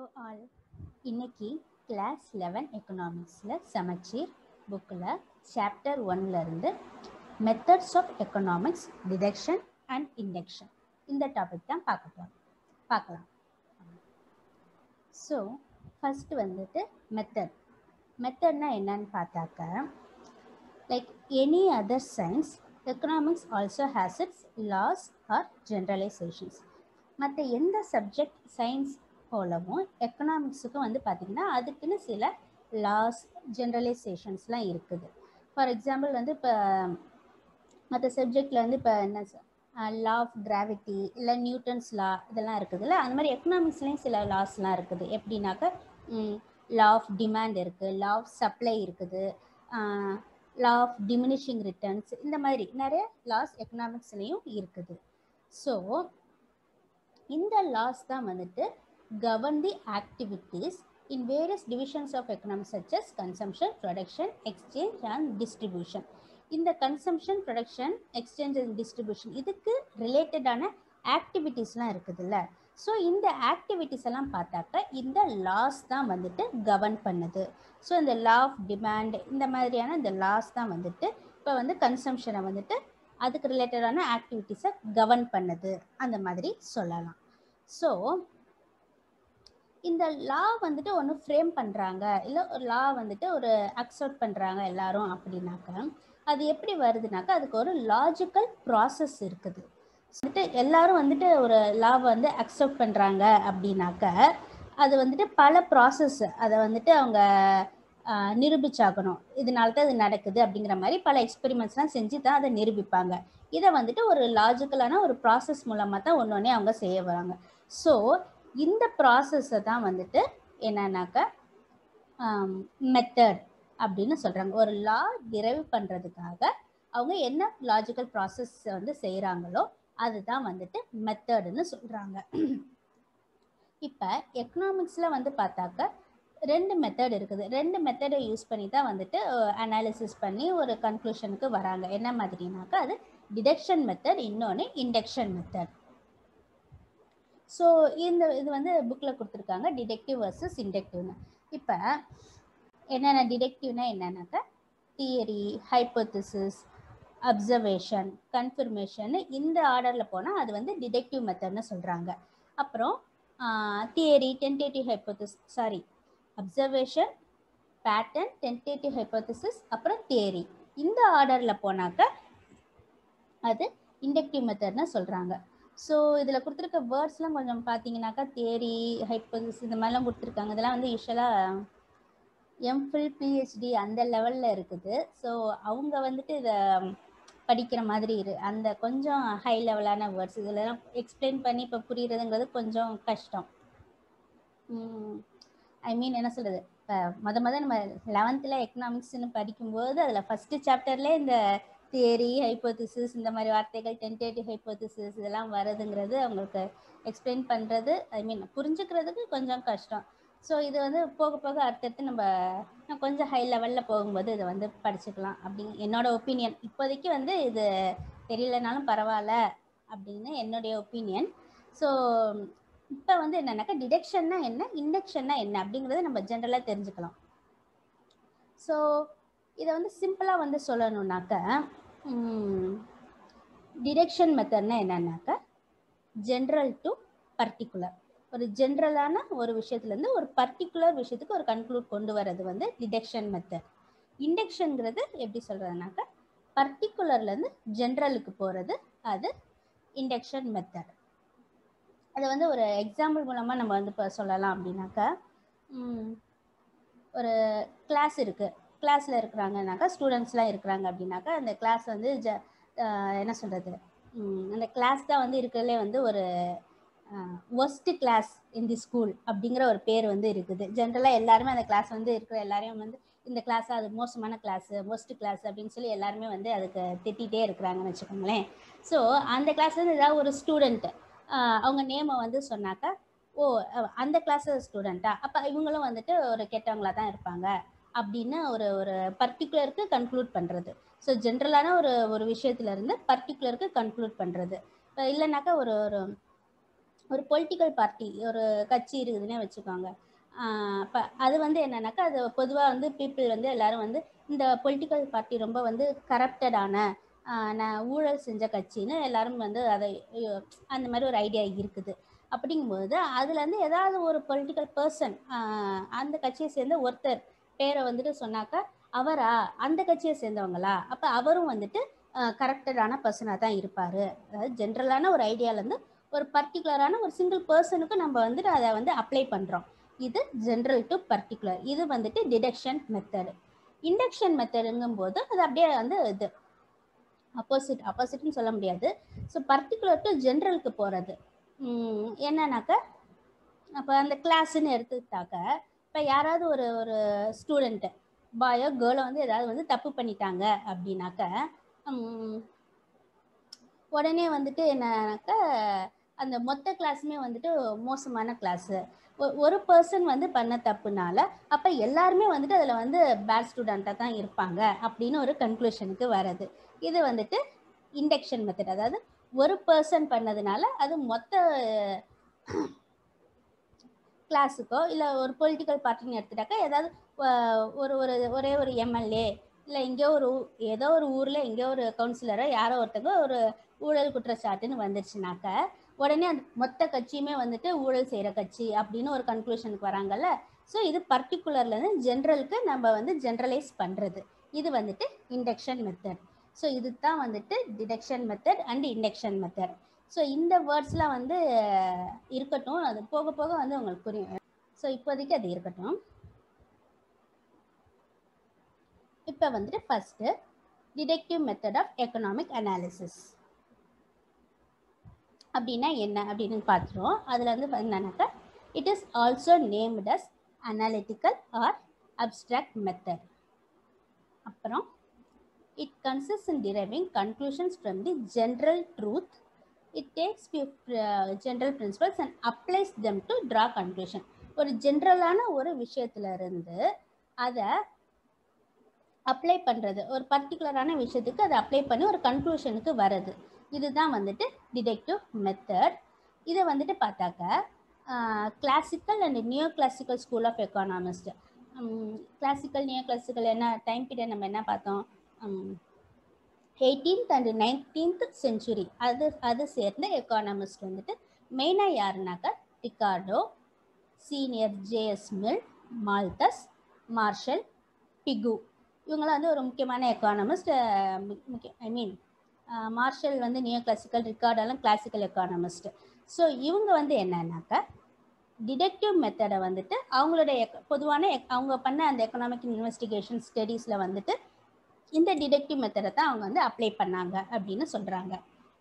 all இன்னைக்கு class eleven எக்கனாமிக்ஸில் சமச்சீர் புக்கில் சாப்டர் ஒன்லேருந்து methods of economics deduction and induction இந்த டாபிக் தான் பார்க்க போகிறோம் பார்க்கலாம் ஸோ ஃபஸ்ட்டு வந்துட்டு மெத்தட் மெத்தட்னா என்னன்னு பார்த்தாக்க like any other science economics also has its laws or generalizations மற்ற எந்த சப்ஜெக்ட் சயின்ஸ் போலவும் எக்கனாமிக்ஸுக்கும் வந்து பார்த்திங்கன்னா அதுக்குன்னு சில லாஸ் ஜென்ரலைசேஷன்ஸ்லாம் இருக்குது ஃபார் எக்ஸாம்பிள் வந்து இப்போ மற்ற சப்ஜெக்டில் வந்து இப்போ என்ன லா ஆஃப் கிராவிட்டி இல்லை நியூட்டன்ஸ் லா இதெல்லாம் இருக்குதுல்ல அந்த மாதிரி எக்கனாமிக்ஸ்லேயும் சில லாஸ்லாம் இருக்குது எப்படின்னாக்க லா ஆஃப் டிமாண்ட் இருக்குது லா ஆஃப் சப்ளை இருக்குது லா ஆஃப் டிமினிஷிங் ரிட்டர்ன்ஸ் இந்த மாதிரி நிறைய லாஸ் எக்கனாமிக்ஸ்லேயும் இருக்குது ஸோ இந்த லாஸ் தான் வந்துட்டு govern the activities in various divisions of economics such as consumption production exchange and distribution இந்த consumption production exchange and distribution இதுக்கு ரிலேட்டடான ஆக்டிவிட்டீஸ்லாம் இருக்குதுல்ல ஸோ இந்த ஆக்டிவிட்டிஸ் எல்லாம் பார்த்தாக்க இந்த லாஸ் தான் வந்துட்டு கவர்ன் பண்ணுது ஸோ இந்த லா ஆஃப் டிமாண்ட் இந்த மாதிரியான இந்த லாஸ் தான் வந்துட்டு இப்போ வந்து கன்சம்ஷனை வந்துட்டு அதுக்கு ரிலேட்டடான ஆக்டிவிட்டீஸை கவர்ன் பண்ணுது அந்த மாதிரி சொல்லலாம் ஸோ இந்த லா வந்துட்டு ஒன்று ஃப்ரேம் பண்ணுறாங்க இல்லை ஒரு லா வந்துட்டு ஒரு அக்செப்ட் பண்ணுறாங்க எல்லாரும் அப்படின்னாக்க அது எப்படி வருதுனாக்கா அதுக்கு ஒரு லாஜிக்கல் ப்ராசஸ் இருக்குது வந்துட்டு எல்லாரும் வந்துட்டு ஒரு லாவை வந்து அக்செப்ட் பண்ணுறாங்க அப்படின்னாக்க அது வந்துட்டு பல ப்ராசஸ் அதை வந்துட்டு அவங்க நிரூபிச்சாக்கணும் இதனால தான் இது நடக்குது அப்படிங்கிற மாதிரி பல எக்ஸ்பெரிமெண்ட்ஸ்லாம் செஞ்சு தான் அதை நிரூபிப்பாங்க இதை வந்துட்டு ஒரு லாஜிக்கலான ஒரு ப்ராசஸ் மூலமாக தான் ஒன்று ஒன்றே அவங்க செய்ய வராங்க ஸோ இந்த ப்ராசஸை தான் வந்துட்டு என்னன்னாக்கா மெத்தட் அப்படின்னு சொல்கிறாங்க ஒரு லா டிரைவ் பண்ணுறதுக்காக அவங்க என்ன லாஜிக்கல் ப்ராசஸ் வந்து செய்கிறாங்களோ அதுதான் வந்துட்டு மெத்தடுன்னு சொல்கிறாங்க இப்போ எக்கனாமிக்ஸில் வந்து பார்த்தாக்க ரெண்டு மெத்தட் இருக்குது ரெண்டு மெத்தடை யூஸ் பண்ணி தான் வந்துட்டு அனாலிசிஸ் பண்ணி ஒரு கன்க்ளூஷனுக்கு வராங்க என்ன மாதிரினாக்கா அது டிடக்ஷன் மெத்தட் இன்னொன்று இண்டக்ஷன் மெத்தட் ஸோ இந்த இது வந்து புக்கில் கொடுத்துருக்காங்க டிடெக்டிவ் வர்சஸ் இண்டக்டிவ்னு இப்போ என்னென்ன டிடெக்டிவ்னா என்னன்னாக்கா தியரி ஹைப்போத்திசிஸ் அப்சர்வேஷன் கன்ஃபர்மேஷன் இந்த ஆர்டரில் போனால் அது வந்து டிடெக்டிவ் மெத்தட்னு சொல்கிறாங்க அப்புறம் theory tentative hypothesis sorry observation pattern tentative hypothesis அப்புறம் தியரி இந்த ஆர்டரில் போனாக்க அது இண்டக்டிவ் மெத்தட்னு சொல்கிறாங்க ஸோ இதில் கொடுத்துருக்க வேர்ட்ஸ்லாம் கொஞ்சம் பார்த்தீங்கன்னாக்கா தேரி ஹைப்போசிஸ் இந்த மாதிரிலாம் கொடுத்துருக்காங்க இதெல்லாம் வந்து யூஸ்வலாக எம்ஃபில் பிஹெச்டி அந்த லெவலில் இருக்குது ஸோ அவங்க வந்துட்டு இதை படிக்கிற மாதிரி இரு அந்த கொஞ்சம் ஹை லெவலான வேர்ட்ஸ் இதெல்லாம் எக்ஸ்பிளைன் பண்ணி இப்போ புரியுறதுங்கிறது கொஞ்சம் கஷ்டம் ஐ மீன் என்ன சொல்கிறது இப்போ மொத மொதல் நம்ம லெவன்த்தில் எக்கனாமிக்ஸ்னு படிக்கும்போது அதில் ஃபஸ்ட்டு சாப்டர்லேயே இந்த தியரி ஹைப்போதிசிஸ் இந்த மாதிரி வார்த்தைகள் டென்டேட்டிவ் ஹைப்போதிசிஸ் இதெல்லாம் வருதுங்கிறது அவங்களுக்கு எக்ஸ்பிளைன் பண்ணுறது ஐ மீன் புரிஞ்சுக்கிறதுக்கு கொஞ்சம் கஷ்டம் ஸோ இது வந்து போக போக அடுத்தடுத்து நம்ம கொஞ்சம் ஹை லெவலில் போகும்போது இதை வந்து படிச்சுக்கலாம் அப்படின்னு என்னோட ஒப்பீனியன் இப்போதைக்கு வந்து இது தெரியலனாலும் பரவாயில்ல அப்படின்னு என்னுடைய ஒப்பீனியன் ஸோ இப்போ வந்து என்னன்னாக்கா டிடெக்ஷன்னா என்ன இண்டக்ஷன்னா என்ன அப்படிங்கிறத நம்ம ஜென்ரலாக தெரிஞ்சுக்கலாம் ஸோ இதை வந்து சிம்பிளாக வந்து சொல்லணுன்னாக்க டிரெக்ஷன் மெத்தட்னா என்னன்னாக்கா ஜென்ரல் டு பர்டிகுலர் ஒரு ஜென்ரலான ஒரு விஷயத்துலேருந்து ஒரு பர்டிகுலர் விஷயத்துக்கு ஒரு கன்க்ளூட் கொண்டு வர்றது வந்து டிடெக்ஷன் மெத்தட் இண்டக்ஷனுங்கிறது எப்படி சொல்கிறதுனாக்கா பர்டிகுலர்லேருந்து ஜென்ரலுக்கு போகிறது அது இண்டக்ஷன் மெத்தட் அதை வந்து ஒரு எக்ஸாம்பிள் மூலமாக நம்ம வந்து இப்போ சொல்லலாம் அப்படின்னாக்கா ஒரு கிளாஸ் இருக்குது கிளாஸில் இருக்கிறாங்கனாக்கா ஸ்டூடெண்ட்ஸ்லாம் இருக்கிறாங்க அப்படின்னாக்கா அந்த கிளாஸ் வந்து ஜ என்ன சொல்கிறது அந்த கிளாஸ் தான் வந்து இருக்கிறதுலே வந்து ஒரு worst class in the school அப்படிங்கிற ஒரு பேர் வந்து இருக்குது ஜென்ரலாக எல்லாருமே அந்த கிளாஸ் வந்து இருக்கிற எல்லாரையும் வந்து இந்த கிளாஸ் அது மோசமான கிளாஸு ஒஸ்ட்டு கிளாஸ் அப்படின்னு சொல்லி எல்லாருமே வந்து அதுக்கு திட்டிகிட்டே இருக்கிறாங்கன்னு வச்சுக்கோங்களேன் ஸோ அந்த கிளாஸ் வந்து ஏதாவது ஒரு ஸ்டூடெண்ட்டு அவங்க நேமை வந்து சொன்னாக்கா ஓ அந்த கிளாஸ் ஸ்டூடெண்ட்டா அப்போ இவங்களும் வந்துட்டு ஒரு கெட்டவங்களாக தான் இருப்பாங்க அப்படின்னு ஒரு ஒரு பர்டிகுலருக்கு கன்க்ளூட் பண்ணுறது ஸோ ஜென்ரலான ஒரு ஒரு விஷயத்துலேருந்து பர்டிகுலருக்கு கன்க்ளூட் பண்ணுறது இப்போ இல்லைனாக்கா ஒரு ஒரு ஒரு பொலிட்டிக்கல் பார்ட்டி ஒரு கட்சி இருக்குதுன்னே வச்சுக்கோங்க இப்போ அது வந்து என்னன்னாக்கா அது பொதுவாக வந்து பீப்புள் வந்து எல்லாரும் வந்து இந்த பொலிட்டிக்கல் பார்ட்டி ரொம்ப வந்து கரப்டடான நான் ஊழல் செஞ்ச கட்சின்னு எல்லாரும் வந்து அதை அஹ், அந்த மாதிரி ஒரு ஐடியா இருக்குது அப்படிங்கும்போது அதுலேருந்து ஏதாவது ஒரு பொலிட்டிக்கல் பர்சன் அந்த கட்சியை சேர்ந்த ஒருத்தர் பேரை வந்துட்டு சொன்னாக்கா அவரா அந்த கட்சியை சேர்ந்தவங்களா அப்போ அவரும் வந்துட்டு கரெக்டடான பர்சனாக தான் இருப்பார் அதாவது ஜென்ரலான ஒரு ஐடியாலேருந்து ஒரு பர்டிகுலரான ஒரு சிங்கிள் பர்சனுக்கு நம்ம வந்துட்டு அதை வந்து அப்ளை பண்ணுறோம் இது ஜென்ரல் டு பர்டிகுலர் இது வந்துட்டு டிடக்ஷன் மெத்தடு இண்டக்ஷன் மெத்தடுங்கும் போது அது அப்படியே வந்து இது அப்போசிட் அப்போசிட்னு சொல்ல முடியாது ஸோ பர்டிகுலர் டு ஜென்ரலுக்கு போகிறது என்னன்னாக்கா அப்போ அந்த கிளாஸ்ன்னு எடுத்துக்கிட்டாக்க இப்போ யாராவது ஒரு ஒரு ஸ்டூடெண்ட்டு பாயோ கேர்ளோ வந்து ஏதாவது வந்து தப்பு பண்ணிட்டாங்க அப்படின்னாக்க உம், உடனே வந்துட்டு என்னன்னாக்கா அந்த மொத்த கிளாஸுமே வந்துட்டு மோசமான கிளாஸு ஒரு பர்சன் வந்து பண்ண தப்புனால அப்போ எல்லாருமே வந்துட்டு அதில் வந்து பேட் ஸ்டூடெண்ட்டாக தான் இருப்பாங்க அப்படின்னு ஒரு கன்க்ளூஷனுக்கு வர்றது இது வந்துட்டு இண்டக்ஷன் மெத்தட் அதாவது ஒரு பர்சன் பண்ணதுனால அது மொத்த கிளாஸுக்கோ இல்லை ஒரு பொலிட்டிக்கல் பார்ட்டின்னு எடுத்துட்டாக்கா ஏதாவது அஹ், ஒரு ஒரு ஒரே ஒரு எம்எல்ஏ இல்லை எங்கேயோ ஒரு ஊ- ஏதோ ஒரு ஊரில் எங்கேயோ ஒரு கவுன்சிலரோ யாரோ ஒருத்தங்க ஒரு ஊழல் குற்றச்சாட்டுன்னு வந்துருச்சுனாக்க உடனே அந்த மொத்த கட்சியுமே வந்துட்டு ஊழல் செய்கிற கட்சி அப்படின்னு ஒரு கன்க்ளூஷனுக்கு வராங்கல்ல ஸோ இது பர்டிகுலர்லேருந்து ஜென்ரலுக்கு நம்ம வந்து ஜென்ரலைஸ் பண்ணுறது இது வந்துட்டு இண்டக்ஷன் மெத்தட் ஸோ இது தான் வந்துட்டு deduction method and induction method so இந்த வேர்ட்ஸ்லாம் வந்து அஹ், இருக்கட்டும் அது போக போக வந்து உங்களுக்கு புரியும் ஸோ இப்போதைக்கு அது இருக்கட்டும் இப்போ வந்துட்டு first deductive method of economic analysis அப்படின்னா என்ன அப்படின்னு பார்த்துருவோம் அதில் வந்து என்னன்னாக்கா it is also named as analytical or abstract method அப்புறம் it consist in deriving conclusions from the general truth it takes few uh, general principles and applies them to draw conclusion ஒரு ஜென்ரலான ஒரு விஷயத்துல இருந்து அதை அப்ளை பண்ணுறது ஒரு பர்டிகுலரான விஷயத்துக்கு அதை அப்ளை பண்ணி ஒரு கன்க்ளூஷனுக்கு வர்றது இதுதான் வந்துட்டு டிடெக்டிவ் மெத்தட் இதை வந்துட்டு பார்த்தாக்க classical and neo classical school of economist classical neo classical என்ன டைம் பீரியட் நம்ம என்ன பார்த்தோம் எயிட்டீன்த் அண்ட் நைன்டீன்த் செஞ்சுரி அது அது சேர்ந்த எக்கானமிஸ்ட் வந்துட்டு மெயினாக யாருனாக்கா Ricardo Senior J S Mill Malthus Marshall Pigou இவங்களாம் வந்து ஒரு முக்கியமான எக்கானமிஸ்ட் முக்கிய ஐ மீன் மார்ஷல் வந்து நியோ கிளாசிக்கல் ரிக்கார்டெல்லாம் கிளாசிக்கல் எக்கானமிஸ்ட் ஸோ இவங்க வந்து என்னன்னாக்கா டிடெக்டிவ் மெத்தடை வந்துட்டு அவங்களுடைய ec- பொதுவான ec- அவங்க பண்ண அந்த எக்கனாமிக் இன்வெஸ்டிகேஷன் ஸ்டடீஸில் வந்துட்டு இந்த டிடெக்டிவ் மெத்தடை தான் அவங்க வந்து அப்ளை பண்ணாங்க அப்படின்னு சொல்கிறாங்க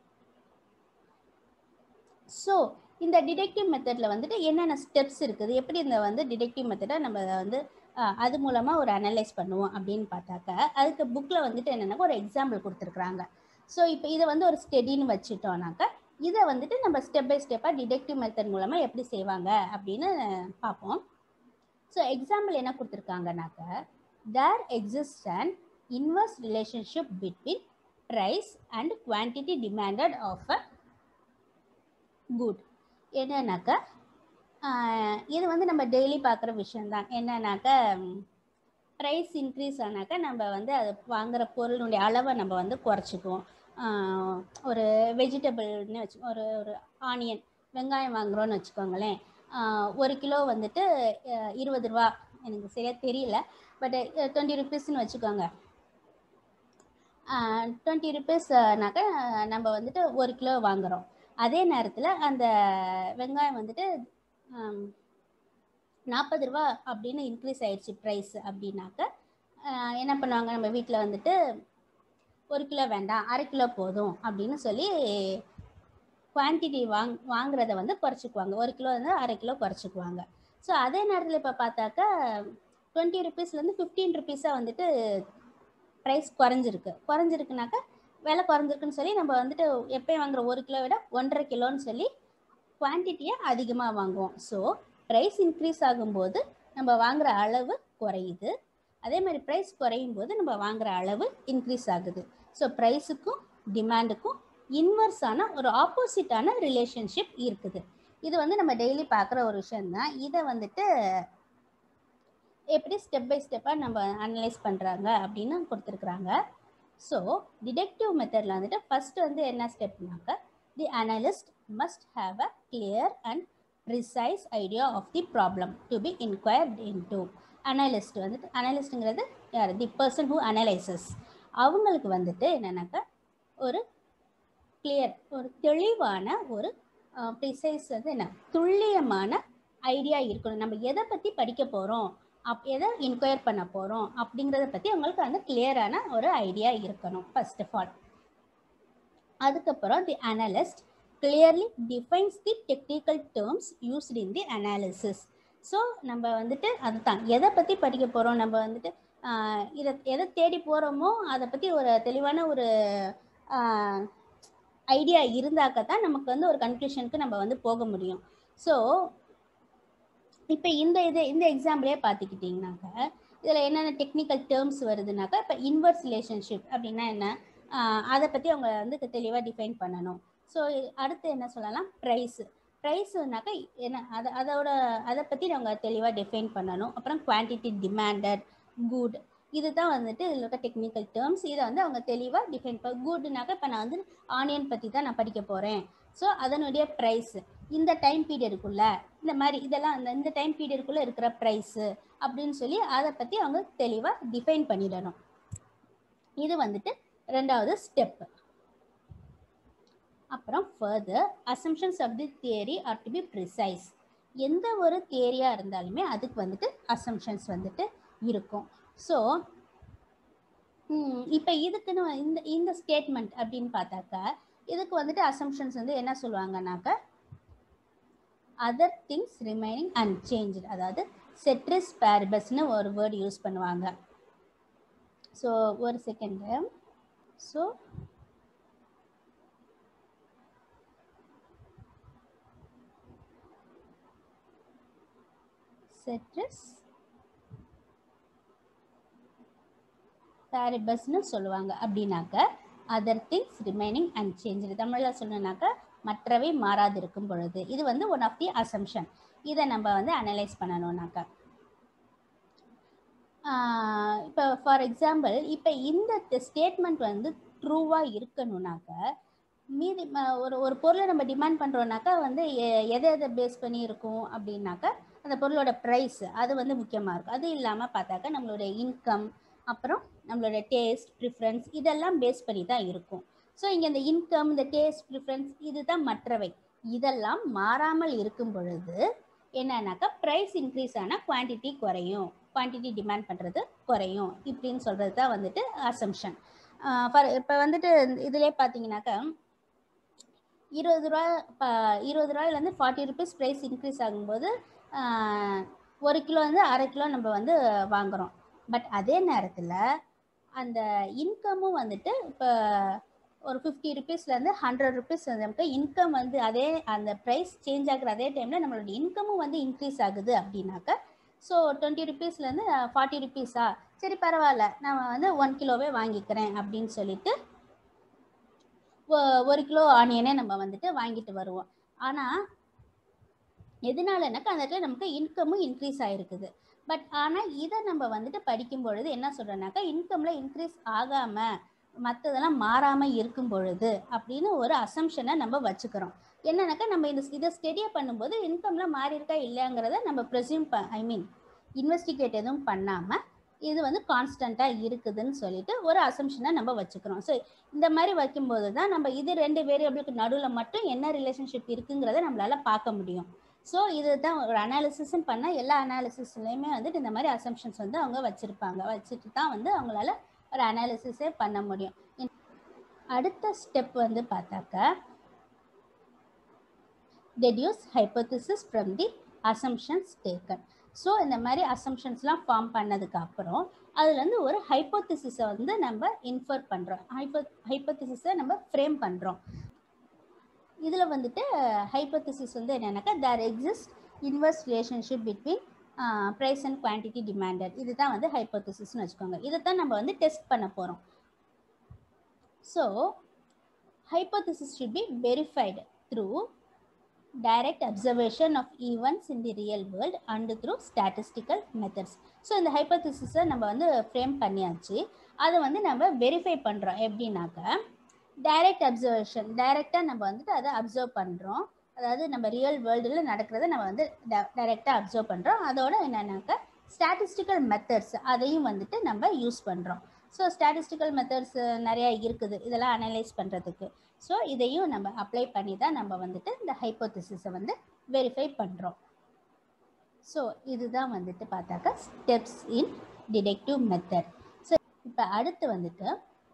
ஸோ இந்த டிடெக்டிவ் மெத்தடில் வந்துட்டு என்னென்ன ஸ்டெப்ஸ் இருக்குது எப்படி இந்த வந்து டிடெக்டிவ் மெத்தடை நம்ம வந்து அஹ், அது மூலமாக ஒரு அனலைஸ் பண்ணுவோம் அப்படின்னு பார்த்தாக்க அதுக்கு புக்கில் வந்துட்டு என்னென்னா ஒரு எக்ஸாம்பிள் கொடுத்துருக்குறாங்க ஸோ இப்போ இதை வந்து ஒரு ஸ்டெடின்னு வச்சுட்டோம்னாக்க இதை வந்துட்டு நம்ம ஸ்டெப் பை ஸ்டெப்பாக டிடெக்டிவ் மெத்தட் மூலமாக எப்படி செய்வாங்க அப்படின்னு பார்ப்போம் ஸோ எக்ஸாம்பிள் என்ன கொடுத்துருக்காங்கனாக்க there exist an inverse relationship between price and quantity demanded of a good என்னன்னாக்கா ஆஹ் இது வந்து நம்ம டெய்லி பார்க்குற விஷயம்தான் என்னன்னாக்கா ப்ரைஸ் இன்க்ரீஸ் ஆனாக்கா நம்ம வந்து அது வாங்குற பொருளுடைய அளவை நம்ம வந்து குறைச்சிக்குவோம் ஆஹ் ஒரு வெஜிடபிள்னு வச்சு ஒரு ஒரு ஆனியன் வெங்காயம் வாங்குறோன்னு வச்சுக்கோங்களேன் ஆஹ் ஒரு கிலோ வந்துட்டு அஹ் இருபது ரூபா எனக்கு சரியாக தெரியல பட் டுவெண்ட்டி ருபீஸ்னு வச்சுக்கோங்க டுவெண்ட்டி ருபீஸ்னாக்கா நம்ம வந்துட்டு ஒரு கிலோ வாங்குறோம் அதே நேரத்தில் அந்த வெங்காயம் வந்துட்டு நாற்பது ரூபா அப்படின்னு இன்க்ரீஸ் ஆயிடுச்சு ப்ரைஸ் அப்படின்னாக்க ஆஹ் என்ன பண்ணுவாங்க நம்ம வீட்டில் வந்துட்டு ஒரு கிலோ வேண்டாம் அரை கிலோ போதும் அப்படின்னு சொல்லி குவான்டிட்டி வாங் வாங்குறத வந்து குறைச்சிக்குவாங்க ஒரு கிலோ வந்து அரை கிலோ குறைச்சிக்குவாங்க ஸோ அதே நேரத்தில் இப்போ பார்த்தாக்கா டுவெண்ட்டி ருபீஸ்லேருந்து ஃபிஃப்டீன் ருபீஸாக வந்துட்டு ப்ரைஸ் குறைஞ்சிருக்கு குறைஞ்சிருக்குனாக்கா விலை குறைஞ்சிருக்குன்னு சொல்லி நம்ம வந்துட்டு எப்பயும் வாங்குற ஒரு கிலோ விட ஒன்றரை கிலோன்னு சொல்லி குவான்டிட்டியை அதிகமாக வாங்குவோம் ஸோ ப்ரைஸ் இன்க்ரீஸ் ஆகும்போது நம்ம வாங்குற அளவு குறையுது அதே மாதிரி ப்ரைஸ் குறையும் போது நம்ம வாங்குற அளவு இன்க்ரீஸ் ஆகுது ஸோ ப்ரைஸுக்கும் டிமாண்டுக்கும் இன்வர்ஸான ஒரு ஆப்போசிட்டான ரிலேஷன்ஷிப் இருக்குது இது வந்து நம்ம டெய்லி பார்க்குற ஒரு விஷயம்தான் இதை வந்துட்டு எப்படி ஸ்டெப் பை ஸ்டெப்பாக நம்ம அனலைஸ் பண்ணுறாங்க அப்படின்னு கொடுத்துருக்குறாங்க ஸோ டிடெக்டிவ் மெத்தடில் வந்துட்டு ஃபஸ்ட்டு வந்து என்ன ஸ்டெப்னாக்க the analyst must have a clear and precise idea of the problem to be inquired into analyst வந்துட்டு அனலிஸ்ட்டுங்கிறது யார் தி பர்சன் ஹூ அனலைசஸ் அவங்களுக்கு வந்துட்டு என்னென்னாக்கா ஒரு கிளியர் ஒரு தெளிவான ஒரு ப்ரிசைஸ் வந்து என்ன துல்லியமான ஐடியா இருக்கணும் நம்ம எதை பற்றி படிக்க போகிறோம் அப் எதை இன்கொயர் பண்ண போகிறோம் அப்படிங்கிறத பற்றி அவங்களுக்கு அந்த கிளியரான ஒரு ஐடியா இருக்கணும் ஃபர்ஸ்ட் ஆஃப் ஆல் அதுக்கப்புறம் the analyst clearly defines the technical terms used in the analysis so நம்ம வந்துட்டு அதுதான் எதை பற்றி படிக்க போகிறோம் நம்ம வந்துட்டு இதை எதை தேடி போகிறோமோ அதை பற்றி ஒரு தெளிவான ஒரு ஐடியா இருந்தாக்க தான் நமக்கு வந்து ஒரு கன்க்ளூஷனுக்கு நம்ம வந்து போக முடியும் ஸோ இப்போ இந்த இது இந்த எக்ஸாம்பிளே பார்த்துக்கிட்டிங்கனாக்க இதில் என்னென்ன டெக்னிக்கல் டேர்ம்ஸ் வருதுனாக்கா இப்போ இன்வர்ஸ் ரிலேஷன்ஷிப் அப்படின்னா என்ன அதை பற்றி அவங்க வந்து தெளிவாக டிஃபைன் பண்ணணும் ஸோ அடுத்து என்ன சொல்லலாம் ப்ரைஸு ப்ரைஸுனாக்கா என்ன அதை அதோட அதை பற்றி அவங்க தெளிவாக டிஃபைன் பண்ணணும் அப்புறம் குவான்டிட்டி டிமாண்டட் குட் இதுதான் வந்துட்டு இதில் இருக்க டெக்னிக்கல் டேர்ம்ஸ் இதை வந்து அவங்க தெளிவாக டிஃபைன் பண்ண குட்னாக்கா இப்போ நான் வந்து ஆனியன் பற்றி தான் நான் படிக்க போகிறேன் ஸோ அதனுடைய ப்ரைஸ் இந்த டைம் பீரியடுக்குள்ள இந்த மாதிரி இதெல்லாம் அந்த இந்த டைம் பீரியடுக்குள்ளே இருக்கிற ப்ரைஸு அப்படின்னு சொல்லி அதை பற்றி அவங்க தெளிவாக டிஃபைன் பண்ணிடணும் இது வந்துட்டு ரெண்டாவது ஸ்டெப்பு அப்புறம் further assumptions of the theory are to be precise எந்த ஒரு தியரியாக இருந்தாலுமே அதுக்கு வந்துட்டு அசம்ஷன்ஸ் வந்துட்டு இருக்கும் ஸோ இப்போ இதுக்குன்னு இந்த இந்த ஸ்டேட்மெண்ட் அப்படின்னு பார்த்தாக்கா இதுக்கு வந்துட்டு அசம்ஷன்ஸ் வந்து என்ன சொல்லுவாங்கனாக்கா அதர் திங்ஸ் ரிமைனிங் அன்சேஞ்சு அதாவது செட்ரிஸ் பேரிபஸ்னு ஒரு வேர்டு யூஸ் பண்ணுவாங்க ஸோ ஒரு செகண்டு ஸோ செட்ரிஸ் பேரிபஸ்னு சொல்லுவாங்க அப்படின்னாக்க அதர் திங்ஸ் ரிமைனிங் அன்சேஞ்சு தமிழில் சொல்லணுனாக்கா மற்றவை மாறாதிருக்கும் பொழுது இது வந்து ஒன் ஆஃப் தி அசம்ஷன் இதை நம்ம வந்து அனலைஸ் பண்ணணும்னாக்கா இப்போ ஃபார் எக்ஸாம்பிள் இப்போ இந்த ஸ்டேட்மெண்ட் வந்து ட்ரூவாக இருக்கணும்னாக்க மீதி ஒரு ஒரு பொருளை நம்ம டிமாண்ட் பண்ணுறோம்னாக்கா வந்து எதை எதை பேஸ் பண்ணி இருக்கும் அப்படின்னாக்கா அந்த பொருளோட ப்ரைஸ் அது வந்து முக்கியமாக இருக்கும் அது இல்லாமல் பார்த்தாக்கா நம்மளுடைய இன்கம் அப்புறம் நம்மளோட டேஸ்ட் ப்ரிஃபரன்ஸ் இதெல்லாம் பேஸ் பண்ணி தான் இருக்கும் ஸோ இங்கே இந்த இன்கம் இந்த டேஸ்ட் ப்ரிஃபரன்ஸ் இதுதான் மற்றவை இதெல்லாம் மாறாமல் இருக்கும் பொழுது என்னன்னாக்கா ப்ரைஸ் இன்க்ரீஸ் ஆனால் குவான்டிட்டி குறையும் குவான்டிட்டி டிமாண்ட் பண்ணுறது குறையும் இப்படின்னு சொல்கிறது தான் வந்துட்டு அசம்ஷன் ஃபார் இப்போ வந்துட்டு இதிலே பார்த்தீங்கன்னாக்கா இருபது ரூபா இப்போ இருபது ரூபாயிலேருந்து ஃபார்ட்டி ருபீஸ் ப்ரைஸ் இன்க்ரீஸ் ஆகும்போது ஒரு கிலோ வந்து அரை கிலோ நம்ம வந்து வாங்குகிறோம் பட் அதே நேரத்தில் அந்த இன்கமும் வந்துட்டு இப்போ ஒரு ஃபிஃப்டி ருபீஸ்லேருந்து ஹண்ட்ரட் ருபீஸ் நமக்கு இன்கம் வந்து அதே அந்த ப்ரைஸ் சேஞ்ச் ஆகுற அதே டைமில் நம்மளோட இன்கமும் வந்து இன்க்ரீஸ் ஆகுது அப்படின்னாக்க ஸோ டுவெண்ட்டி ருபீஸ்லேருந்து ஃபார்ட்டி ருபீஸா சரி பரவாயில்ல நான் வந்து ஒன் கிலோவே வாங்கிக்கிறேன் அப்படின்னு சொல்லிட்டு ஒரு கிலோ ஆனியனே நம்ம வந்துட்டு வாங்கிட்டு வருவோம் ஆனால் எதனாலனாக்கா அந்த இடத்துல நமக்கு இன்கமும் இன்க்ரீஸ் ஆகிருக்குது பட் ஆனால் இதை நம்ம வந்துட்டு படிக்கும் பொழுது என்ன சொல்கிறோன்னாக்கா இன்கமில் இன்க்ரீஸ் ஆகாமல் மற்றதெல்லாம் மாறாமல் இருக்கும் பொழுது அப்படின்னு ஒரு அசம்ஷனை நம்ம வச்சுக்கிறோம் என்னன்னாக்கா நம்ம இந்த இதை ஸ்டடியாக பண்ணும்போது இன்கம்லாம் மாறி இருக்கா இல்லைங்கிறத நம்ம ப்ரெசியூம் ப ஐ மீன் இன்வெஸ்டிகேட் எதுவும் பண்ணாமல் இது வந்து கான்ஸ்டண்ட்டாக இருக்குதுன்னு சொல்லிட்டு ஒரு அசம்ஷனை நம்ம வச்சுக்கிறோம் ஸோ இந்த மாதிரி வைக்கும்போது தான் நம்ம இது ரெண்டு வேரியபிளுக்கு நடுவில் மட்டும் என்ன ரிலேஷன்ஷிப் இருக்குங்கிறத நம்மளால் பார்க்க முடியும் ஸோ இது தான் ஒரு அனாலிசிஸும் பண்ண எல்லா அனாலிசிஸ்லையுமே வந்துட்டு இந்த மாதிரி அசம்ஷன்ஸ் வந்து அவங்க வச்சுருப்பாங்க வச்சுட்டு தான் வந்து அவங்களால ஒரு அனாலிசிஸே பண்ண முடியும் அடுத்த ஸ்டெப் வந்து பார்த்தாக்கா deduce hypothesis from the assumptions taken so இந்த மாதிரி அசம்ஷன்ஸ்லாம் ஃபார்ம் பண்ணதுக்கு அப்புறம் அதுலேருந்து ஒரு ஹைப்போதிசிஸை வந்து நம்ம இன்ஃபர் பண்ணுறோம் ஹைப்போ ஹைப்போதிசிஸை நம்ம ஃப்ரேம் பண்ணுறோம் இதில் வந்துட்டு ஹைப்போதிசிஸ் வந்து என்னென்னாக்கா there exist inverse relationship between price and quantity demanded இதுதான் வந்து ஹைப்போதிசிஸ்னு வச்சுக்கோங்க இதை தான் நம்ம வந்து டெஸ்ட் பண்ண போகிறோம் so hypothesis should be verified through direct observation of events in the real world and through statistical methods so இந்த ஹைப்போதிசிஸை நம்ம வந்து ஃப்ரேம் பண்ணியாச்சு அதை வந்து நம்ம வெரிஃபை பண்ணுறோம் எப்படின்னாக்க டைரக்ட் அப்சர்வேஷன் டைரெக்டாக நம்ம வந்துட்டு அதை அப்சர்வ் பண்ணுறோம் அதாவது நம்ம ரியல் வேர்ல்டில் நடக்கிறத நம்ம வந்து டைரெக்டாக அப்சர்வ் பண்ணுறோம் அதோட என்னென்னாக்கா ஸ்டாட்டிஸ்டிக்கல் மெத்தட்ஸ் அதையும் வந்துட்டு நம்ம யூஸ் பண்ணுறோம் ஸோ ஸ்டாட்டிஸ்டிக்கல் மெத்தட்ஸ் நிறையா இருக்குது இதெல்லாம் அனலைஸ் பண்ணுறதுக்கு ஸோ இதையும் நம்ம அப்ளை பண்ணி தான் நம்ம வந்துட்டு இந்த ஹைப்போதிசிஸை வந்து வெரிஃபை பண்ணுறோம் ஸோ இதுதான் வந்துட்டு பார்த்தாக்கா steps in deductive method so இப்போ அடுத்து வந்துட்டு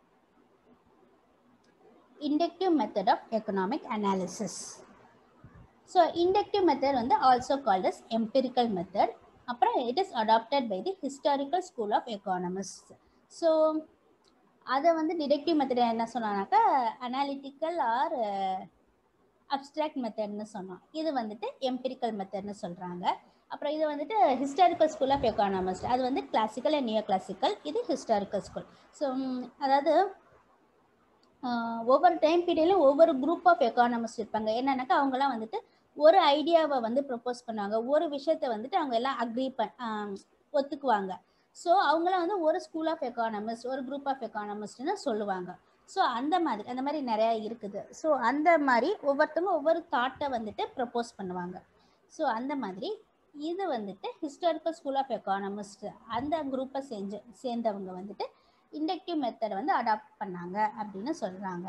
inductive method of economic analysis so inductive method வந்து also called as empirical method அப்புறம் it is adopted by the historical school of economist so அதை வந்து டிடெக்டிவ் மெத்தட் என்ன சொன்னாக்கா அனாலிட்டிக்கல் ஆர் அப்ட்ராக்ட் மெத்தட்னு சொன்னோம் இது வந்துட்டு எம்பிரிக்கல் மெத்தட்னு சொல்கிறாங்க அப்புறம் இது வந்துட்டு ஹிஸ்டாரிக்கல் ஸ்கூல் ஆஃப் எக்கானமிஸ்ட் அது வந்து கிளாசிக்கல் அண்ட் நியோ கிளாசிக்கல் இது ஹிஸ்டாரிக்கல் ஸ்கூல் ஸோ அதாவது ஒவ்வொரு டைம் பீரியட்லையும் ஒவ்வொரு குரூப் ஆஃப் எக்கானமிஸ்ட் இருப்பாங்க என்னன்னாக்கா அவங்கெல்லாம் வந்துட்டு ஒரு ஐடியாவை வந்து ப்ரப்போஸ் பண்ணுவாங்க ஒரு விஷயத்தை வந்துட்டு அவங்க எல்லாம் அக்ரி பண் ஒத்துக்குவாங்க ஸோ அவங்களாம் வந்து ஒரு ஸ்கூல் ஆஃப் எக்கானமிஸ்ட் ஒரு குரூப் ஆஃப் எக்கானமிஸ்ட்னு சொல்லுவாங்க ஸோ அந்த மாதிரி அந்த மாதிரி நிறையா இருக்குது ஸோ அந்த மாதிரி ஒவ்வொருத்தவங்க ஒவ்வொரு தாட்டை வந்துட்டு ப்ரப்போஸ் பண்ணுவாங்க ஸோ அந்த மாதிரி இது வந்துட்டு ஹிஸ்டாரிக்கல் ஸ்கூல் ஆஃப் எக்கானமிஸ்ட் அந்த குரூப்பை செஞ்சு சேர்ந்தவங்க வந்துட்டு இண்டக்டிவ் மெத்தடை வந்து அடாப்ட் பண்ணாங்க அப்படின்னு சொல்கிறாங்க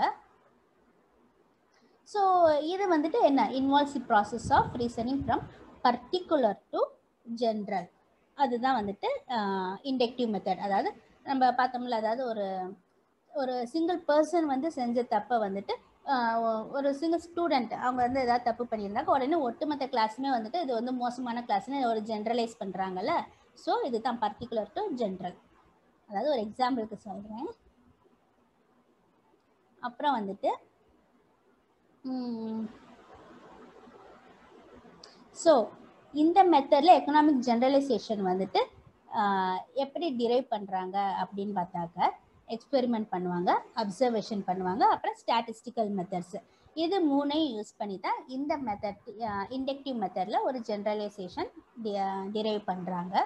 ஸோ இது வந்துட்டு என்ன involves the process of reasoning from particular to general அதுதான் வந்துட்டு இண்டக்டிவ் மெத்தட் அதாவது நம்ம பார்த்தோம்ல அதாவது ஒரு ஒரு சிங்கிள் பர்சன் வந்து செஞ்ச தப்பை வந்துட்டு ஒரு சிங்கிள் ஸ்டூடெண்ட் அவங்க வந்து ஏதாவது தப்பு பண்ணியிருந்தாக்க உடனே ஒட்டுமொத்த கிளாஸுமே வந்துட்டு இது வந்து மோசமான கிளாஸ்னு ஒரு ஜென்ரலைஸ் பண்ணுறாங்கல்ல ஸோ இதுதான் பர்டிகுலர் டு ஜென்ரல் அதாவது ஒரு எக்ஸாம்பிளுக்கு சொல்கிறேன் அப்புறம் வந்துட்டு ஸோ இந்த மெத்தடில் எக்கனாமிக் ஜென்ரலைசேஷன் வந்துட்டு எப்படி டிரைவ் பண்ணுறாங்க அப்படின்னு பார்த்தாக்க எக்ஸ்பெரிமெண்ட் பண்ணுவாங்க அப்சர்வேஷன் பண்ணுவாங்க அப்புறம் ஸ்டாட்டிஸ்டிக்கல் மெத்தட்ஸ் இது மூணையும் யூஸ் பண்ணி தான் இந்த மெத்தட் இண்டக்டிவ் மெத்தடில் ஒரு ஜென்ரலைசேஷன் டிரைவ் பண்ணுறாங்க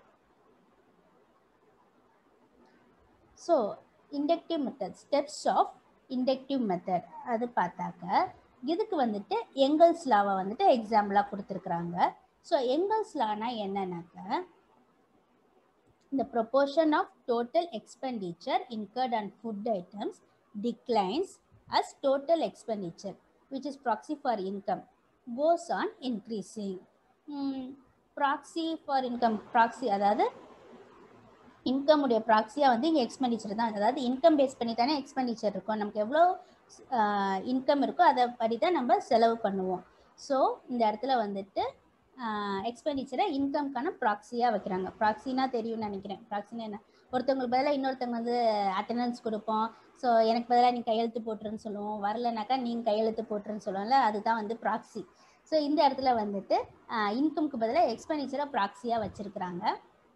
so inductive method steps of inductive method அது பார்த்தாக்க இதுக்கு வந்துட்டு எங்கல்ஸ் லாவை வந்துட்டு எக்ஸாம்பிளாக கொடுத்துருக்குறாங்க ஸோ எங்கல்ஸ் லானா என்னன்னாக்க இந்த proportion of total expenditure incurred on food items declines as total expenditure which is proxy for income goes on increasing proxy for income proxy அதாவது இன்கம் உடைய ப்ராக்சியாக வந்து இங்கே எக்ஸ்பெண்டிச்சர் தான் அதாவது இன்கம் பேஸ் பண்ணி தானே எக்ஸ்பெண்டிச்சர் இருக்கும் நமக்கு எவ்வளோ இன்கம் இருக்கோ அதை படி தான் நம்ம செலவு பண்ணுவோம் ஸோ இந்த இடத்துல வந்துட்டு எக்ஸ்பெண்டிச்சரை இன்கம்க்கான ப்ராக்சியாக வைக்கிறாங்க ப்ராக்சினா தெரியும்னு நினைக்கிறேன் ப்ராக்சினா என்ன ஒருத்தவங்களுக்கு பதிலாக இன்னொருத்தவங்க வந்து அட்டண்டன்ஸ் கொடுப்போம் ஸோ எனக்கு பதிலாக நீ கையெழுத்து போட்டுருன்னு சொல்லுவோம் வரலனாக்கா நீங்கள் கையெழுத்து போட்டுருன்னு சொல்லுவோம்ல அதுதான் வந்து ப்ராக்சி ஸோ இந்த இடத்துல வந்துட்டு இன்கம்க்கு பதிலாக எக்ஸ்பெண்டிச்சரை ப்ராக்சியாக வச்சுருக்குறாங்க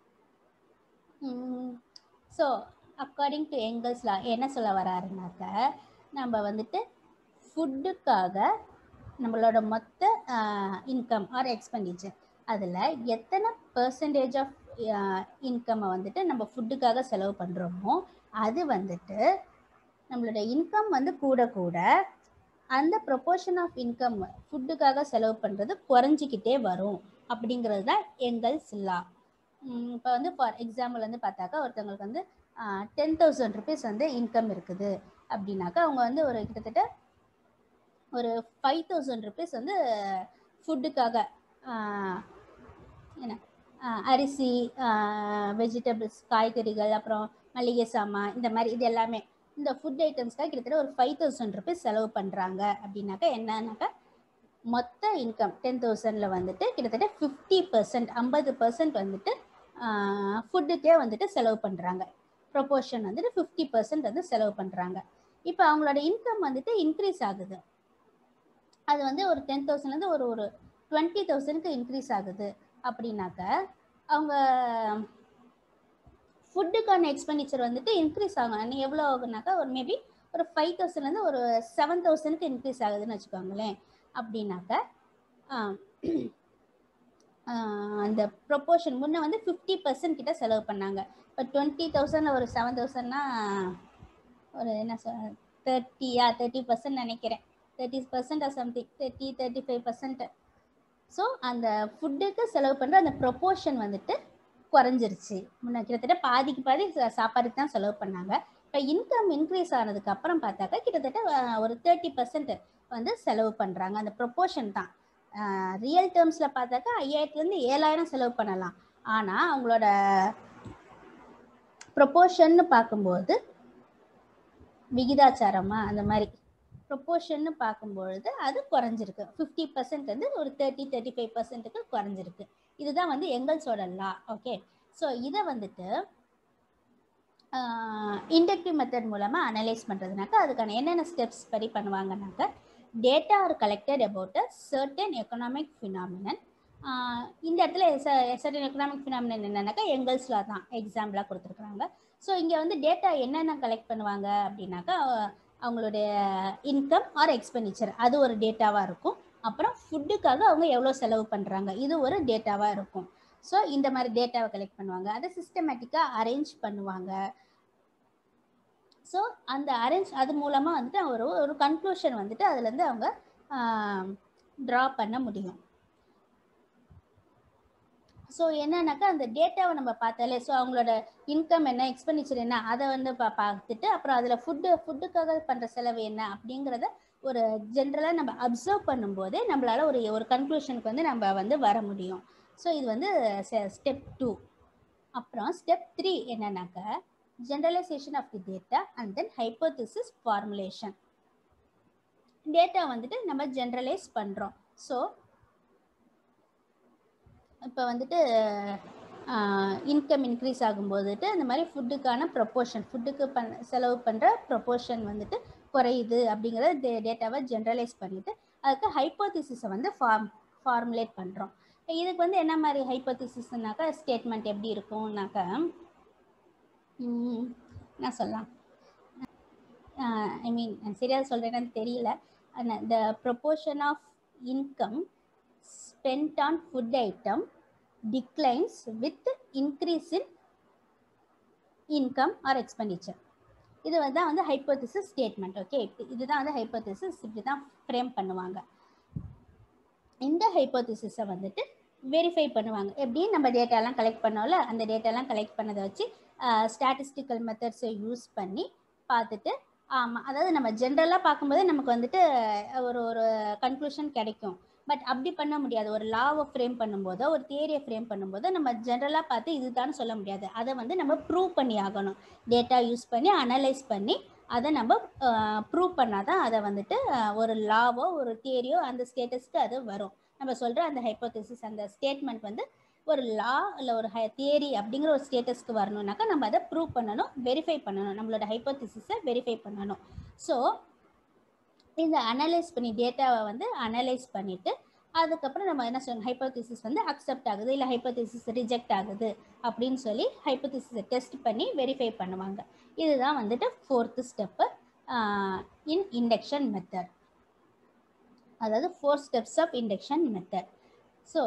so according to Engel's law என்ன சொல்ல வராருனாக்க நம்ம வந்துட்டு ஃபுட்டுக்காக நம்மளோட மொத்த இன்கம் ஆர் எக்ஸ்பெண்டிச்சர் அதில் எத்தனை பர்சன்டேஜ் ஆஃப் இன்கம்மை வந்துட்டு நம்ம ஃபுட்டுக்காக செலவு பண்ணுறோமோ அது வந்துட்டு நம்மளோட இன்கம் வந்து கூட கூட அந்த ப்ரொப்போர்ஷன் ஆஃப் இன்கம் ஃபுட்டுக்காக செலவு பண்ணுறது குறைஞ்சிக்கிட்டே வரும் அப்படிங்கிறது தான் எங்கல்ஸ் லா இப்போ வந்து ஃபார் எக்ஸாம்பிள் வந்து பார்த்தாக்கா ஒருத்தவங்களுக்கு வந்து டென் தௌசண்ட் ருபீஸ் வந்து இன்கம் இருக்குது அப்படின்னாக்கா அவங்க வந்து ஒரு கிட்டத்தட்ட ஒரு ஃபைவ் தௌசண்ட் ருபீஸ் வந்து ஃபுட்டுக்காக என்ன அரிசி வெஜிடபிள்ஸ் காய்கறிகள் அப்புறம் மளிகை சாமான் இந்த மாதிரி இது எல்லாமே இந்த ஃபுட் ஐட்டம்ஸ்க்காக கிட்டத்தட்ட ஒரு ஃபைவ் தௌசண்ட் ருபீஸ் செலவு பண்ணுறாங்க அப்படின்னாக்கா என்னன்னாக்கா மொத்த இன்கம் டென் தௌசண்டில் வந்துட்டு கிட்டத்தட்ட ஃபிஃப்டி பர்சன்ட் ஐம்பது பர்சன்ட் வந்துட்டு ஃபுட்டுக்கே வந்துட்டு செலவு பண்ணுறாங்க ப்ரொபோர்ஷன் வந்துட்டு ஃபிஃப்டி பர்சன்ட் வந்து செலவு பண்ணுறாங்க இப்போ அவங்களோட இன்கம் வந்துட்டு இன்க்ரீஸ் ஆகுது அது வந்து ஒரு டென் தௌசண்ட்லேருந்து ஒரு ஒரு டுவெண்ட்டி தௌசண்ட்க்கு இன்க்ரீஸ் ஆகுது அப்படின்னாக்க அவங்க ஃபுட்டுக்கான எக்ஸ்பெண்டிச்சர் வந்துட்டு இன்க்ரீஸ் ஆகும் நீங்கள் எவ்வளோ ஆகுனாக்கா ஒரு மேபி ஒரு ஃபைவ் தௌசண்ட்லேருந்து ஒரு செவன் தௌசண்ட்க்கு இன்க்ரீஸ் ஆகுதுன்னு வச்சுக்கோங்களேன் அப்படின்னாக்க அந்த ப்ரொப்போர்ஷன் முன்ன வந்து ஃபிஃப்டி பர்சன்ட் கிட்ட செலவு பண்ணாங்க இப்போ டுவெண்ட்டி தௌசண்ட் ஒரு செவன் தௌசண்ட்னா ஒரு என்ன சொல் தேர்ட்டியா தேர்ட்டி பர்சன்ட் நினைக்கிறேன் thirty percent or something thirty thirty five percent so அந்த ஃபுட்டுக்கு செலவு பண்ணுற அந்த ப்ரொப்போர்ஷன் வந்துட்டு குறைஞ்சிருச்சு முன்ன கிட்டத்தட்ட பாதிக்கு பாதி சாப்பாடுக்கு தான் செலவு பண்ணாங்க இப்போ இன்கம் இன்க்ரீஸ் ஆனதுக்கு அப்புறம் பார்த்தாக்கா கிட்டத்தட்ட ஒரு தேர்ட்டி பர்சன்ட் வந்து செலவு பண்ணுறாங்க அந்த ப்ரொப்போர்ஷன் தான் ரியல் டேர்ம்ஸில் பார்த்தாக்கா ஐயாயிரத்துலேருந்து ஏழாயிரம் செலவு பண்ணலாம் ஆனால் அவங்களோட ப்ரொப்போர்ஷன்னு பார்க்கும்போது விகிதாச்சாரமா அந்த மாதிரி ப்ரொப்போர்ஷன்னு பார்க்கும்பொழுது அது குறைஞ்சிருக்கு ஃபிஃப்டி பர்சன்ட் வந்து ஒரு தேர்ட்டி தேர்ட்டி ஃபைவ் பர்சன்ட்டுக்கு குறைஞ்சிருக்கு இதுதான் வந்து எங்கல்ஸோட லா ஓகே ஸோ இதை வந்துட்டு இண்டக்டிவ் மெத்தட் மூலமாக அனலைஸ் பண்ணுறதுனாக்கா அதுக்கான என்னென்ன ஸ்டெப்ஸ் படி பண்ணுவாங்கனாக்கா data are collected about a certain economic phenomenon இந்த இடத்துல சர்டன் எக்கனாமிக் ஃபினாமினன் என்னன்னாக்கா எங்கல்ஸில் தான் எக்ஸாம்பிளாக கொடுத்துருக்குறாங்க ஸோ இங்கே வந்து டேட்டா என்னென்ன கலெக்ட் பண்ணுவாங்க அப்படின்னாக்கா அவங்களுடைய இன்கம் ஆர் எக்ஸ்பெண்டிச்சர் அது ஒரு டேட்டாவாக இருக்கும் அப்புறம் ஃபுட்டுக்காக அவங்க எவ்வளோ செலவு பண்ணுறாங்க இது ஒரு டேட்டாவாக இருக்கும் ஸோ இந்த மாதிரி டேட்டாவை கலெக்ட் பண்ணுவாங்க அதை சிஸ்டமேட்டிக்காக அரேஞ்ச் பண்ணுவாங்க ஸோ அந்த அரேஞ்ச் அது மூலமாக வந்துட்டு ஒரு ஒரு கன்க்ளூஷன் வந்துட்டு அதுலேருந்து அவங்க ட்ரா பண்ண முடியும் ஸோ என்னன்னாக்கா அந்த டேட்டாவை நம்ம பார்த்தாலே ஸோ அவங்களோட இன்கம் என்ன எக்ஸ்பெண்டிச்சர் என்ன அதை வந்து பா பார்த்துட்டு அப்புறம் அதில் ஃபுட்டு ஃபுட்டுக்காக பண்ணுற செலவு என்ன அப்படிங்கிறத ஒரு ஜென்ரலாக நம்ம அப்சர்வ் பண்ணும்போதே நம்மளால ஒரு ஒரு கன்க்ளூஷனுக்கு வந்து நம்ம வந்து வர முடியும் ஸோ இது வந்து ஸ்டெப் டூ அப்புறம் ஸ்டெப் த்ரீ என்னன்னாக்கா generalisation of the data and then hypothesis formulation data வந்துட்டு நம்ம ஜென்ரலைஸ் பண்ணுறோம் ஸோ இப்போ வந்துட்டு இன்கம் இன்க்ரீஸ் ஆகும்போதுட்டு இந்த மாதிரி ஃபுட்டுக்கான ப்ரொப்போர்ஷன் ஃபுட்டுக்கு பண் செலவு பண்ணுற ப்ரொப்போர்ஷன் வந்துட்டு குறையுது அப்படிங்கிறத டே டேட்டாவை ஜென்ரலைஸ் பண்ணிவிட்டு அதுக்கு ஹைப்போதிசிஸை வந்து ஃபார்ம் ஃபார்முலேட் பண்ணுறோம் இதுக்கு வந்து என்ன மாதிரி ஹைப்போதிசிஸ்னாக்கா ஸ்டேட்மெண்ட் எப்படி இருக்கும்னாக்கா என்ன சொல்லலாம் ஐ மீன் சரியாக சொல்கிறேன்னு தெரியல the proportion of income spent on food item declines with increase in income or expenditure இது வந்து வந்து ஹைப்போதிசிஸ் ஸ்டேட்மெண்ட் ஓகே இதுதான் வந்து ஹைப்போதிசிஸ் இப்படி தான் ஃப்ரேம் பண்ணுவாங்க இந்த ஹைப்போதிசிஸை வந்துட்டு வெரிஃபை பண்ணுவாங்க எப்படி நம்ம டேட்டாலாம் கலெக்ட் பண்ணோம்ல அந்த டேட்டாலாம் கலெக்ட் பண்ணதை வச்சு ஸ்டாட்டிஸ்டிக்கல் மெத்தட்ஸை யூஸ் பண்ணி பார்த்துட்டு ஆமாம் அதாவது நம்ம ஜென்ரலாக பார்க்கும்போதே நமக்கு வந்துட்டு ஒரு ஒரு கன்க்ளூஷன் கிடைக்கும் பட் அப்படி பண்ண முடியாது ஒரு லாவை ஃப்ரேம் பண்ணும்போதோ ஒரு தியரியை ஃப்ரேம் பண்ணும்போதோ நம்ம ஜென்ரலாக பார்த்து இதுதான் சொல்ல முடியாது அதை வந்து நம்ம ப்ரூவ் பண்ணி ஆகணும் டேட்டா யூஸ் பண்ணி அனலைஸ் பண்ணி அதை நம்ம ப்ரூவ் பண்ணால் தான் அதை வந்துட்டு ஒரு லாவோ ஒரு தியரியோ அந்த ஸ்டேட்டஸ்க்கு அது வரும் நம்ம சொல்கிற அந்த ஹைப்போதிசிஸ் அந்த ஸ்டேட்மெண்ட் வந்து ஒரு லா இல்லை ஒரு ஹை தியரி அப்படிங்கிற ஒரு ஸ்டேட்டஸ்க்கு வரணும்னாக்கா நம்ம அதை ப்ரூவ் பண்ணணும் வெரிஃபை பண்ணணும் நம்மளோட ஹைப்போதிசிஸை வெரிஃபை பண்ணணும் ஸோ இந்த அனலைஸ் பண்ணி டேட்டாவை வந்து அனலைஸ் பண்ணிவிட்டு அதுக்கப்புறம் நம்ம என்ன சொல்லணும் ஹைப்போதிசிஸ் வந்து அக்செப்ட் ஆகுது இல்லை ஹைப்போதிசிஸ் ரிஜெக்ட் ஆகுது அப்படின்னு சொல்லி ஹைப்போதிசிஸை டெஸ்ட் பண்ணி வெரிஃபை பண்ணுவாங்க இதுதான் வந்துட்டு fourth step in induction method அதாவது four steps of induction method so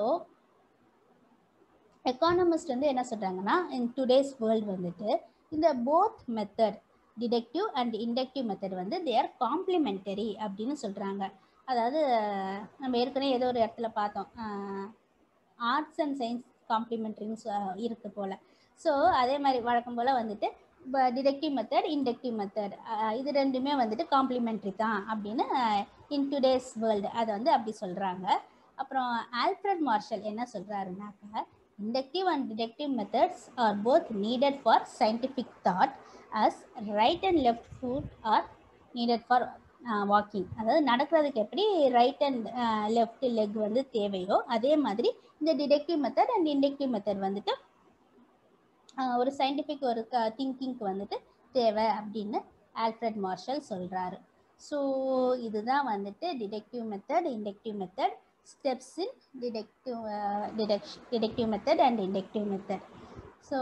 economist வந்து என்ன சொல்கிறாங்கன்னா இன் டுடேஸ் வேர்ல்டு வந்துட்டு இந்த both method deductive and inductive method வந்து தே ஆர் காம்ப்ளிமெண்டரி அப்படின்னு சொல்கிறாங்க அதாவது நம்ம ஏற்கனவே ஏதோ ஒரு இடத்துல பார்த்தோம் ஆர்ட்ஸ் அண்ட் சயின்ஸ் காம்ப்ளிமெண்ட்ரின்னு இருக்கு போல் ஸோ அதே மாதிரி வழக்கம் போல் வந்துட்டு டிடெக்டிவ் மெத்தட் இண்டக்டிவ் மெத்தட் இது ரெண்டுமே வந்துட்டு காம்ப்ளிமெண்ட்ரி தான் அப்படின்னு இன் டுடேஸ் வேர்ல்டு அதை வந்து அப்படி சொல்கிறாங்க அப்புறம் ஆல்ஃப்ரட் மார்ஷல் என்ன சொல்கிறாருனாக்கா inductive and deductive methods are both needed for scientific thought as right and left foot are needed for walking அதாவது நடக்கிறதுக்கு எப்படி ரைட் அண்ட் லெஃப்ட் லெக் வந்து தேவையோ அதே மாதிரி இந்த deductive method and inductive method வந்துட்டு ஒரு சயின்டிஃபிக் ஒரு திங்கிங்க்கு வந்துட்டு தேவை அப்படின்னு ஆல்ஃப்ரட் மார்ஷல் சொல்கிறாரு ஸோ இதுதான் வந்துட்டு deductive method inductive method steps in deductive deduct deductive method and inductive method so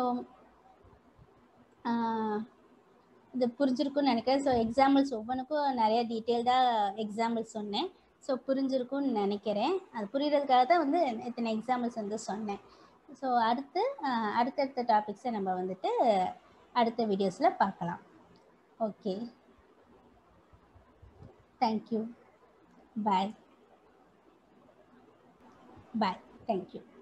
இது புரிஞ்சிருக்குன்னு நினைக்கிறேன் ஸோ எக்ஸாம்பிள்ஸ் ஒவ்வொன்றுக்கும் நிறைய டீட்டெயில்டாக எக்ஸாம்பிள்ஸ் சொன்னேன் ஸோ புரிஞ்சிருக்கும்னு நினைக்கிறேன் அது புரிகிறதுக்காக தான் வந்து இத்தனை எக்ஸாம்பிள்ஸ் வந்து சொன்னேன் ஸோ அடுத்து அஹ், அடுத்தடுத்த டாபிக்ஸை நம்ம வந்துட்டு அடுத்த வீடியோஸில் பார்க்கலாம் okay thank you bye bye thank you